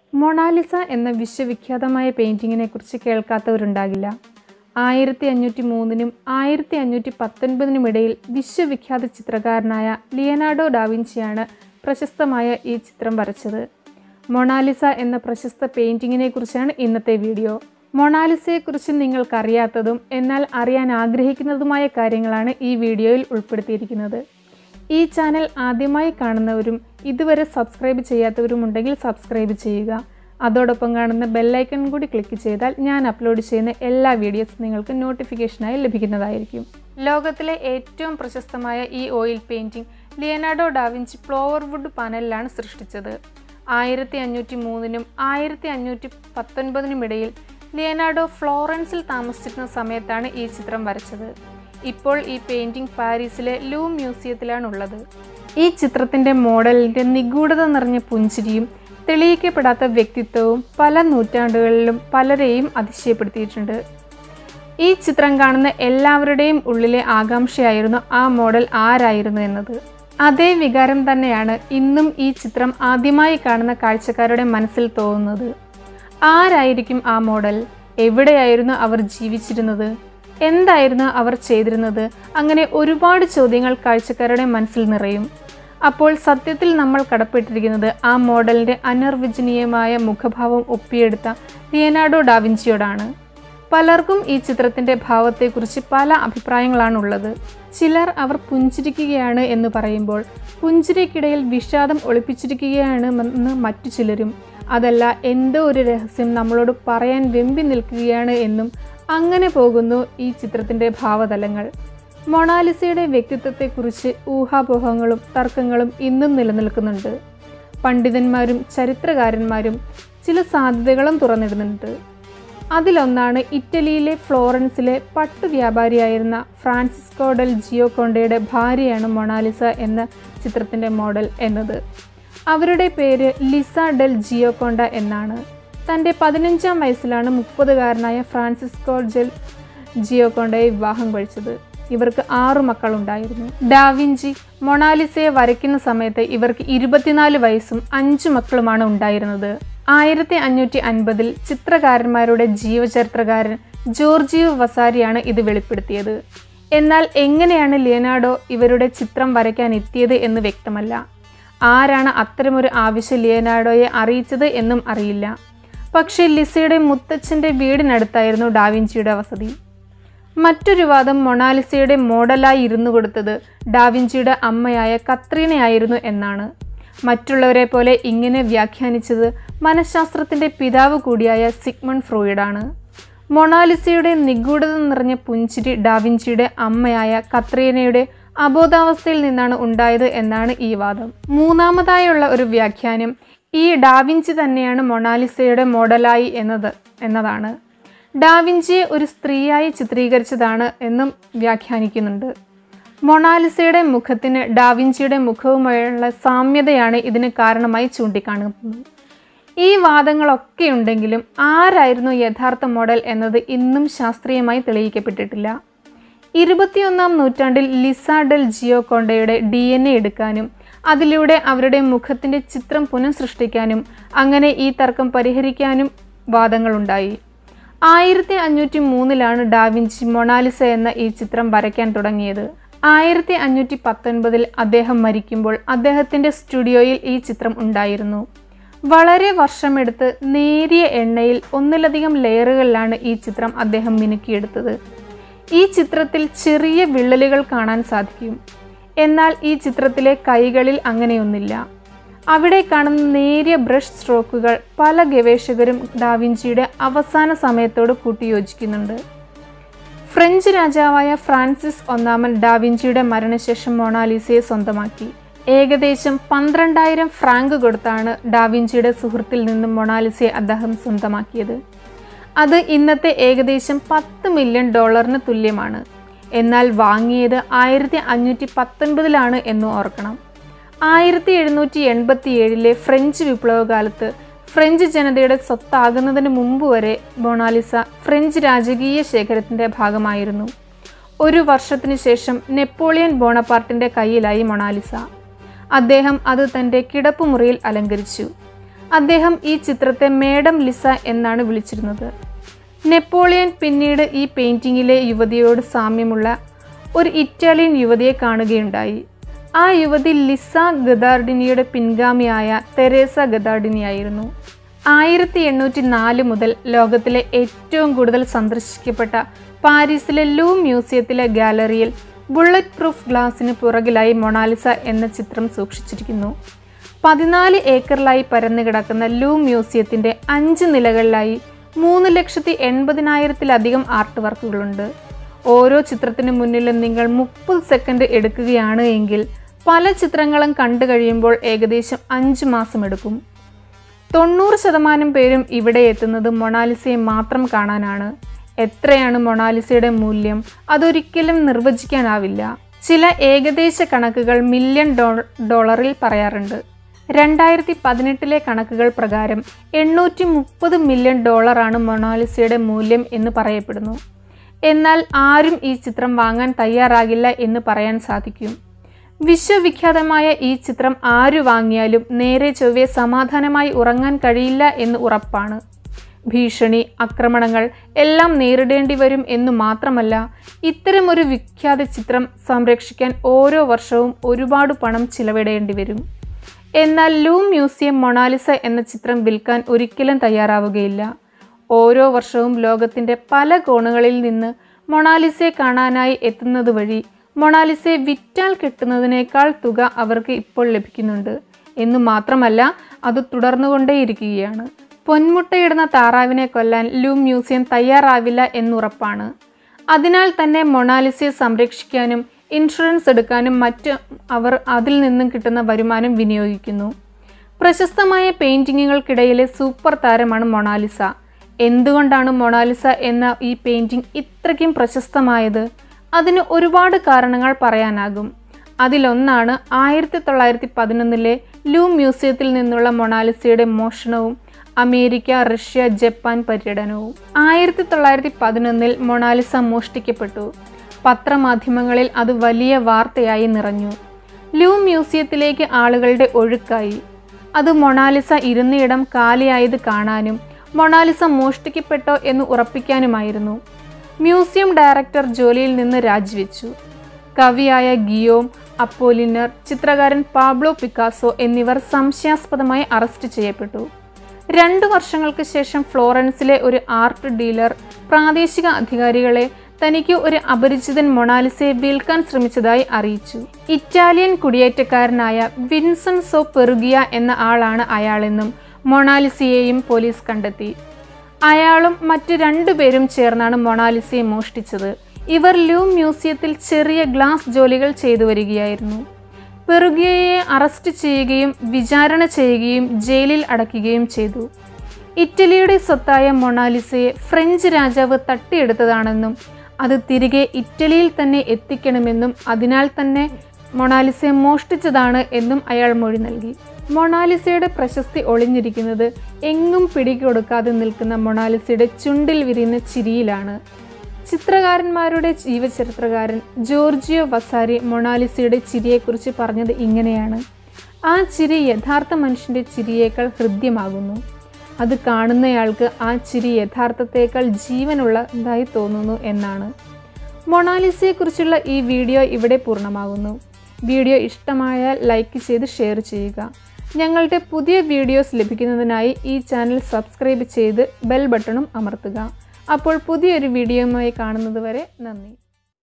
Mona Lisa എന്ന വിശ്വവിഖ്യാതമായ പെയിൻറ്റിങ്ങിനെ കുറിച്ച് കേൾക്കാത്തവരുണ്ടാകില്ല ആയിരത്തി അഞ്ഞൂറ്റി മൂന്നിനും ആയിരത്തി അഞ്ഞൂറ്റി പത്തൊൻപതിനും ഇടയിൽ വിശ്വവിഖ്യാത ചിത്രകാരനായ ലിയനാർഡോ ഡാവിഞ്ചിയാണ് പ്രശസ്തമായ ഈ ചിത്രം വരച്ചത് മൊണാലിസ എന്ന പ്രശസ്ത പെയിൻറ്റിങ്ങിനെ കുറിച്ചാണ് ഇന്നത്തെ വീഡിയോ മൊണാലിസയെക്കുറിച്ച് നിങ്ങൾക്കറിയാത്തതും എന്നാൽ അറിയാൻ ആഗ്രഹിക്കുന്നതുമായ കാര്യങ്ങളാണ് ഈ വീഡിയോയിൽ ഉൾപ്പെടുത്തിയിരിക്കുന്നത് ഈ ചാനൽ ആദ്യമായി കാണുന്നവരും ഇതുവരെ സബ്സ്ക്രൈബ് ചെയ്യാത്തവരും ഉണ്ടെങ്കിൽ സബ്സ്ക്രൈബ് ചെയ്യുക അതോടൊപ്പം കാണുന്ന ബെല്ലൈക്കൺ കൂടി ക്ലിക്ക് ചെയ്താൽ ഞാൻ അപ്ലോഡ് ചെയ്യുന്ന എല്ലാ വീഡിയോസും നിങ്ങൾക്ക് നോട്ടിഫിക്കേഷനായി ലഭിക്കുന്നതായിരിക്കും ലോകത്തിലെ ഏറ്റവും പ്രശസ്തമായ ഈ ഓയിൽ പെയിൻറ്റിംഗ് ലിയനാർഡോ ഡാവിഞ്ചി ഫ്ലോവർവുഡ് പാനലിലാണ് സൃഷ്ടിച്ചത് ആയിരത്തി അഞ്ഞൂറ്റി മൂന്നിനും ആയിരത്തി അഞ്ഞൂറ്റി പത്തൊൻപതിനും ഇടയിൽ ലിയനാർഡോ ഫ്ലോറൻസിൽ താമസിച്ചിരുന്ന സമയത്താണ് ഈ ചിത്രം വരച്ചത് ഇപ്പോൾ ഈ പെയിൻറ്റിംഗ് പാരീസിലെ ലൂ മ്യൂസിയത്തിലാണുള്ളത് ഈ ചിത്രത്തിൻ്റെ മോഡലിൻ്റെ നിഗൂഢത നിറഞ്ഞ പുഞ്ചിരിയും തെളിയിക്കപ്പെടാത്ത വ്യക്തിത്വവും പല നൂറ്റാണ്ടുകളിലും പലരെയും അതിശയപ്പെടുത്തിയിട്ടുണ്ട് ഈ ചിത്രം കാണുന്ന എല്ലാവരുടെയും ഉള്ളിലെ ആകാംക്ഷയായിരുന്നു ആ മോഡൽ ആരായിരുന്നു എന്നത് അതേ വികാരം തന്നെയാണ് ഇന്നും ഈ ചിത്രം ആദ്യമായി കാണുന്ന കാഴ്ചക്കാരുടെ മനസ്സിൽ തോന്നുന്നത് ആരായിരിക്കും ആ മോഡൽ എവിടെയായിരുന്നു അവർ ജീവിച്ചിരുന്നത് എന്തായിരുന്നു അവർ ചെയ്തിരുന്നത് അങ്ങനെ ഒരുപാട് ചോദ്യങ്ങൾ കാഴ്ചക്കാരുടെ മനസ്സിൽ നിറയും അപ്പോൾ സത്യത്തിൽ നമ്മൾ കടപ്പെട്ടിരിക്കുന്നത് ആ മോഡലിൻ്റെ അനർവചനീയമായ മുഖഭാവം ഒപ്പിയെടുത്ത ലിയനാർഡോ ഡാവിഞ്ചിയോടാണ് പലർക്കും ഈ ചിത്രത്തിൻ്റെ ഭാവത്തെക്കുറിച്ച് പല അഭിപ്രായങ്ങളാണുള്ളത് ചിലർ അവർ പുഞ്ചിരിക്കുകയാണ് എന്ന് പറയുമ്പോൾ പുഞ്ചിരിക്കിടയിൽ വിഷാദം ഒളിപ്പിച്ചിരിക്കുകയാണെന്ന് മറ്റു ചിലരും അതല്ല എന്തോ ഒരു രഹസ്യം നമ്മളോട് പറയാൻ വെമ്പി നിൽക്കുകയാണ് എന്നും അങ്ങനെ പോകുന്നു ഈ ചിത്രത്തിൻ്റെ ഭാവതലങ്ങൾ മൊണാലിസയുടെ വ്യക്തിത്വത്തെക്കുറിച്ച് ഊഹാപോഹങ്ങളും തർക്കങ്ങളും ഇന്നും നിലനിൽക്കുന്നുണ്ട് പണ്ഡിതന്മാരും ചരിത്രകാരന്മാരും ചില സാധ്യതകളും തുറന്നിടുന്നുണ്ട് അതിലൊന്നാണ് ഇറ്റലിയിലെ ഫ്ലോറൻസിലെ പട്ടു വ്യാപാരിയായിരുന്ന ഫ്രാൻസിസ്കോ ഡെൽ ജിയോകൊണ്ടയുടെ ഭാര്യയാണ് മൊണാലിസ എന്ന ചിത്രത്തിൻ്റെ മോഡൽ എന്നത് അവരുടെ പേര് ലിസ ഡെൽ ജിയോകൊണ്ട എന്നാണ് തൻ്റെ പതിനഞ്ചാം വയസ്സിലാണ് മുപ്പതുകാരനായ ഫ്രാൻസിസ്കോ ജെൽ ജിയോകൊണ്ടയെ വിവാഹം കഴിച്ചത് ഇവർക്ക് ആറു മക്കളുണ്ടായിരുന്നു ഡാവിഞ്ചി മൊണാലിസയെ വരയ്ക്കുന്ന സമയത്ത് ഇവർക്ക് ഇരുപത്തിനാല് വയസ്സും അഞ്ചു മക്കളുമാണ് ഉണ്ടായിരുന്നത് ആയിരത്തി അഞ്ഞൂറ്റി അൻപതിൽ ചിത്രകാരന്മാരുടെ ജീവചരിത്രകാരൻ ജോർജിയോ വസാരിയാണ് ഇത് വെളിപ്പെടുത്തിയത് എന്നാൽ എങ്ങനെയാണ് ലിയനാർഡോ ഇവരുടെ ചിത്രം വരയ്ക്കാൻ എത്തിയത് എന്ന് വ്യക്തമല്ല ആരാണ് അത്തരമൊരു ആവശ്യം ലിയനാർഡോയെ അറിയിച്ചത് എന്നും അറിയില്ല പക്ഷേ ലിസയുടെ മുത്തച്ഛൻ്റെ വീടിനടുത്തായിരുന്നു ഡാവിഞ്ചിയുടെ വസതി മറ്റൊരു വാദം മൊണാലിസയുടെ മോഡലായി ഇരുന്നു കൊടുത്തത് ഡാവിഞ്ചിയുടെ അമ്മയായ കത്രീനയായിരുന്നു എന്നാണ് മറ്റുള്ളവരെ പോലെ ഇങ്ങനെ വ്യാഖ്യാനിച്ചത് മനഃശാസ്ത്രത്തിൻ്റെ പിതാവ് കൂടിയായ സിഗ്മൺ ഫ്രോയിഡാണ് മൊണാലിസയുടെ നിഗൂഢത നിറഞ്ഞ പുഞ്ചിരി ഡാവിഞ്ചിയുടെ അമ്മയായ കത്രീനയുടെ അബോധാവസ്ഥയിൽ നിന്നാണ് ഉണ്ടായത് എന്നാണ് ഈ വാദം മൂന്നാമതായുള്ള ഒരു വ്യാഖ്യാനം ഈ ഡാവിഞ്ചി തന്നെയാണ് മൊണാലിസയുടെ മോഡലായി എന്നത് എന്നതാണ് ഡാവിഞ്ചിയെ ഒരു സ്ത്രീയായി ചിത്രീകരിച്ചതാണ് എന്നും വ്യാഖ്യാനിക്കുന്നുണ്ട് മൊണാലിസയുടെ മുഖത്തിന് ഡാവിഞ്ചിയുടെ മുഖവുമായുള്ള സാമ്യതയാണ് ഇതിന് കാരണമായി ചൂണ്ടിക്കാണുന്നത് ഈ വാദങ്ങളൊക്കെ ഉണ്ടെങ്കിലും ആരായിരുന്നു യഥാർത്ഥ മോഡൽ എന്നത് ഇന്നും ശാസ്ത്രീയമായി തെളിയിക്കപ്പെട്ടിട്ടില്ല ഇരുപത്തിയൊന്നാം നൂറ്റാണ്ടിൽ ലിസ ഡെൽ ജിയോ കൊണ്ടയുടെ ഡി എൻ എ എടുക്കാനും അതിലൂടെ അവരുടെ മുഖത്തിൻ്റെ ചിത്രം പുനഃസൃഷ്ടിക്കാനും അങ്ങനെ ഈ തർക്കം പരിഹരിക്കാനും വാദങ്ങളുണ്ടായി ആയിരത്തി അഞ്ഞൂറ്റി മൂന്നിലാണ് ഡാവിഞ്ചി മൊണാലിസ എന്ന ഈ ചിത്രം വരയ്ക്കാൻ തുടങ്ങിയത് ആയിരത്തി അഞ്ഞൂറ്റി പത്തൊൻപതിൽ അദ്ദേഹം മരിക്കുമ്പോൾ അദ്ദേഹത്തിൻ്റെ സ്റ്റുഡിയോയിൽ ഈ ചിത്രം ഉണ്ടായിരുന്നു വളരെ വർഷമെടുത്ത് നേരിയ എണ്ണയിൽ ഒന്നിലധികം ലെയറുകളിലാണ് ഈ ചിത്രം അദ്ദേഹം മിനുക്കിയെടുത്തത് ഈ ചിത്രത്തിൽ ചെറിയ വിള്ളലുകൾ കാണാൻ സാധിക്കും എന്നാൽ ഈ ചിത്രത്തിലെ കൈകളിൽ അങ്ങനെയൊന്നില്ല അവിടെ കാണുന്ന നേരിയ ബ്രഷ് സ്ട്രോക്കുകൾ പല ഗവേഷകരും ഡാവിഞ്ചിയുടെ അവസാന സമയത്തോട് കൂട്ടിയോജിക്കുന്നുണ്ട് ഫ്രഞ്ച് രാജാവായ ഫ്രാൻസിസ് ഒന്നാമൻ ഡാവിഞ്ചിയുടെ മരണശേഷം മൊണാലിസയെ സ്വന്തമാക്കി ഏകദേശം പന്ത്രണ്ടായിരം ഫ്രാങ്ക് കൊടുത്താണ് ഡാവിഞ്ചിയുടെ സുഹൃത്തിൽ നിന്നും മൊണാലിസയെ അദ്ദേഹം സ്വന്തമാക്കിയത് അത് ഇന്നത്തെ ഏകദേശം പത്ത് മില്യൺ ഡോളറിന് തുല്യമാണ് എന്നാൽ വാങ്ങിയത് ആയിരത്തി അഞ്ഞൂറ്റി പത്തൊൻപതിലാണ് എന്ന് ഓർക്കണം ആയിരത്തി എഴുന്നൂറ്റി എൺപത്തി ഏഴിലെ ഫ്രഞ്ച് വിപ്ലവകാലത്ത് ഫ്രഞ്ച് ജനതയുടെ സ്വത്താകുന്നതിന് മുമ്പ് വരെ മൊണാലിസ ഫ്രഞ്ച് രാജകീയ ശേഖരത്തിൻ്റെ ഭാഗമായിരുന്നു ഒരു വർഷത്തിനു ശേഷം നെപ്പോളിയൻ ബോണപ്പാർട്ടിൻ്റെ കയ്യിലായി മൊണാലിസ അദ്ദേഹം അത് തൻ്റെ കിടപ്പുമുറിയിൽ അലങ്കരിച്ചു അദ്ദേഹം ഈ ചിത്രത്തെ മേഡം ലിസ എന്നാണ് വിളിച്ചിരുന്നത് നെപ്പോളിയൻ പിന്നീട് ഈ പെയിൻറ്റിങ്ങിലെ യുവതിയോട് സാമ്യമുള്ള ഒരു ഇറ്റാലിയൻ യുവതിയെ കാണുകയുണ്ടായി ആ യുവതി ലിസ ഗദാർഡിനിയുടെ പിൻഗാമിയായ തെരേസ ഗദാർഡിനിയായിരുന്നു ആയിരത്തി എണ്ണൂറ്റി നാല് മുതൽ ലോകത്തിലെ ഏറ്റവും കൂടുതൽ സന്ദർശിക്കപ്പെട്ട പാരീസിലെ ലൂ മ്യൂസിയത്തിലെ ഗാലറിയിൽ ബുള്ളറ്റ് പ്രൂഫ് ഗ്ലാസിന് പുറകിലായി മൊണാലിസ എന്ന ചിത്രം സൂക്ഷിച്ചിരിക്കുന്നു പതിനാല് ഏക്കറിലായി പരന്നു കിടക്കുന്ന ലൂ മ്യൂസിയത്തിൻ്റെ അഞ്ച് നിലകളിലായി മൂന്ന് ലക്ഷത്തി എൺപതിനായിരത്തിലധികം ആർട്ട് വർക്കുകളുണ്ട് ഓരോ ചിത്രത്തിന് മുന്നിലും നിങ്ങൾ മുപ്പത് സെക്കൻഡ് എടുക്കുകയാണ് എങ്കിൽ പല ചിത്രങ്ങളും കണ്ടു കഴിയുമ്പോൾ ഏകദേശം അഞ്ച് മാസം എടുക്കും തൊണ്ണൂറ് ശതമാനം പേരും ഇവിടെ എത്തുന്നത് മൊണാലിസയെ മാത്രം കാണാനാണ് എത്രയാണ് മൊണാലിസയുടെ മൂല്യം അതൊരിക്കലും നിർവചിക്കാനാവില്ല ചില ഏകദേശ കണക്കുകൾ മില്യൺ ഡോ ഡോളറിൽ പറയാറുണ്ട് രണ്ടായിരത്തി പതിനെട്ടിലെ കണക്കുകൾ പ്രകാരം എണ്ണൂറ്റി മുപ്പത് മില്യൺ ഡോളറാണ് മൊണാലിസയുടെ മൂല്യം എന്ന് പറയപ്പെടുന്നു എന്നാൽ ആരും ഈ ചിത്രം വാങ്ങാൻ തയ്യാറാകില്ല എന്ന് പറയാൻ സാധിക്കും വിശ്വവിഖ്യാതമായ ഈ ചിത്രം ആരു വാങ്ങിയാലും നേരെ ചൊവ്വെ സമാധാനമായി ഉറങ്ങാൻ കഴിയില്ല എന്ന് ഉറപ്പാണ് ഭീഷണി ആക്രമണങ്ങൾ എല്ലാം നേരിടേണ്ടി വരും എന്നു മാത്രമല്ല ഇത്തരമൊരു വിഖ്യാത ചിത്രം സംരക്ഷിക്കാൻ ഓരോ വർഷവും ഒരുപാട് പണം ചിലവിടേണ്ടി വരും എന്നാൽ ലൂ മ്യൂസിയം മൊണാലിസ എന്ന ചിത്രം വിൽക്കാൻ ഒരിക്കലും തയ്യാറാവുകയില്ല ഓരോ വർഷവും ലോകത്തിൻ്റെ പല കോണുകളിൽ നിന്ന് മൊണാലിസയെ കാണാനായി എത്തുന്നത് വഴി മൊണാലിസയെ വിറ്റാൽ കിട്ടുന്നതിനേക്കാൾ തുക അവർക്ക് ഇപ്പോൾ ലഭിക്കുന്നുണ്ട് എന്നു മാത്രമല്ല അത് തുടർന്നുകൊണ്ടേയിരിക്കുകയാണ് പൊന്മുട്ടയിടുന്ന താറാവിനെ കൊല്ലാൻ ലൂ മ്യൂസിയം തയ്യാറാവില്ല എന്നുറപ്പാണ് അതിനാൽ തന്നെ മൊണാലിസയെ സംരക്ഷിക്കാനും ഇൻഷുറൻസ് എടുക്കാനും മറ്റ് അവർ അതിൽ നിന്നും കിട്ടുന്ന വരുമാനം വിനിയോഗിക്കുന്നു പ്രശസ്തമായ പെയിൻറ്റിങ്ങുകൾക്കിടയിലെ സൂപ്പർ താരമാണ് മൊണാലിസ എന്തുകൊണ്ടാണ് മൊണാലിസ എന്ന ഈ പെയിൻറ്റിംഗ് ഇത്രയ്ക്കും പ്രശസ്തമായത് അതിന് ഒരുപാട് കാരണങ്ങൾ പറയാനാകും അതിലൊന്നാണ് ആയിരത്തി തൊള്ളായിരത്തി പതിനൊന്നിലെ ലൂ മ്യൂസിയത്തിൽ നിന്നുള്ള മൊണാലിസയുടെ മോഷണവും അമേരിക്ക റഷ്യ ജപ്പാൻ പര്യടനവും ആയിരത്തി തൊള്ളായിരത്തി പതിനൊന്നിൽ മൊണാലിസ മോഷ്ടിക്കപ്പെട്ടു പത്രമാധ്യമങ്ങളിൽ അത് വലിയ വാർത്തയായി നിറഞ്ഞു ലൂ മ്യൂസിയത്തിലേക്ക് ആളുകളുടെ ഒഴുക്കായി അത് മൊണാലിസ ഇരുന്നയിടം കാലിയായത് കാണാനും മൊണാലിസ മോഷ്ടിക്കപ്പെട്ടോ എന്ന് ഉറപ്പിക്കാനുമായിരുന്നു മ്യൂസിയം ഡയറക്ടർ ജോലിയിൽ നിന്ന് രാജിവെച്ചു കവിയായ ഗിയോം അപ്പോലിനർ ചിത്രകാരൻ പാബ്ലോ പിക്കാസോ എന്നിവർ സംശയാസ്പദമായി അറസ്റ്റ് ചെയ്യപ്പെട്ടു രണ്ടു വർഷങ്ങൾക്ക് ശേഷം ഫ്ലോറൻസിലെ ഒരു ആർട്ട് ഡീലർ പ്രാദേശിക അധികാരികളെ തനിക്ക് ഒരു അപരിചിതൻ മൊണാലിസയെ വിൽക്കാൻ ശ്രമിച്ചതായി അറിയിച്ചു ഇറ്റാലിയൻ കുടിയേറ്റക്കാരനായ വിൻസൻസോ പെറുഗിയ എന്ന ആളാണ് അയാളെന്നും മൊണാലിസയെയും പോലീസ് കണ്ടെത്തി അയാളും മറ്റു രണ്ടുപേരും ചേർന്നാണ് മൊണാലിസയെ മോഷ്ടിച്ചത് ഇവർ ലൂ മ്യൂസിയത്തിൽ ചെറിയ ഗ്ലാസ് ജോലികൾ ചെയ്തു വരികയായിരുന്നു പെറുഗിയയെ അറസ്റ്റ് ചെയ്യുകയും വിചാരണ ചെയ്യുകയും ജയിലിൽ അടയ്ക്കുകയും ചെയ്തു ഇറ്റലിയുടെ സ്വത്തായ മൊണാലിസയെ ഫ്രഞ്ച് രാജാവ് തട്ടിയെടുത്തതാണെന്നും അത് തിരികെ ഇറ്റലിയിൽ തന്നെ എത്തിക്കണമെന്നും അതിനാൽ തന്നെ മൊണാലിസയെ മോഷ്ടിച്ചതാണ് എന്നും അയാൾ മൊഴി നൽകി മൊണാലിസയുടെ പ്രശസ്തി ഒളിഞ്ഞിരിക്കുന്നത് എങ്ങും പിടികൊടുക്കാതെ നിൽക്കുന്ന മൊണാലിസയുടെ ചുണ്ടിൽ വിരിയുന്ന ചിരിയിലാണ് ചിത്രകാരന്മാരുടെ ജീവചരിത്രകാരൻ ജോർജിയോ വസാരി മൊണാലിസയുടെ ചിരിയെക്കുറിച്ച് പറഞ്ഞത് ഇങ്ങനെയാണ് ആ ചിരി യഥാർത്ഥ മനുഷ്യൻ്റെ ചിരിയേക്കാൾ ഹൃദ്യമാകുന്നു അത് കാണുന്നയാൾക്ക് ആ ചിരി യഥാർത്ഥത്തേക്കാൾ ജീവനുള്ളതായി തോന്നുന്നു എന്നാണ് മൊണാലിസയെക്കുറിച്ചുള്ള ഈ വീഡിയോ ഇവിടെ പൂർണ്ണമാകുന്നു വീഡിയോ ഇഷ്ടമായാൽ ലൈക്ക് ചെയ്ത് ഷെയർ ചെയ്യുക ഞങ്ങളുടെ പുതിയ വീഡിയോസ് ലഭിക്കുന്നതിനായി ഈ ചാനൽ സബ്സ്ക്രൈബ് ചെയ്ത് ബെൽ ബട്ടണും അമർത്തുക അപ്പോൾ പുതിയൊരു വീഡിയോയുമായി കാണുന്നത് വരെ നന്ദി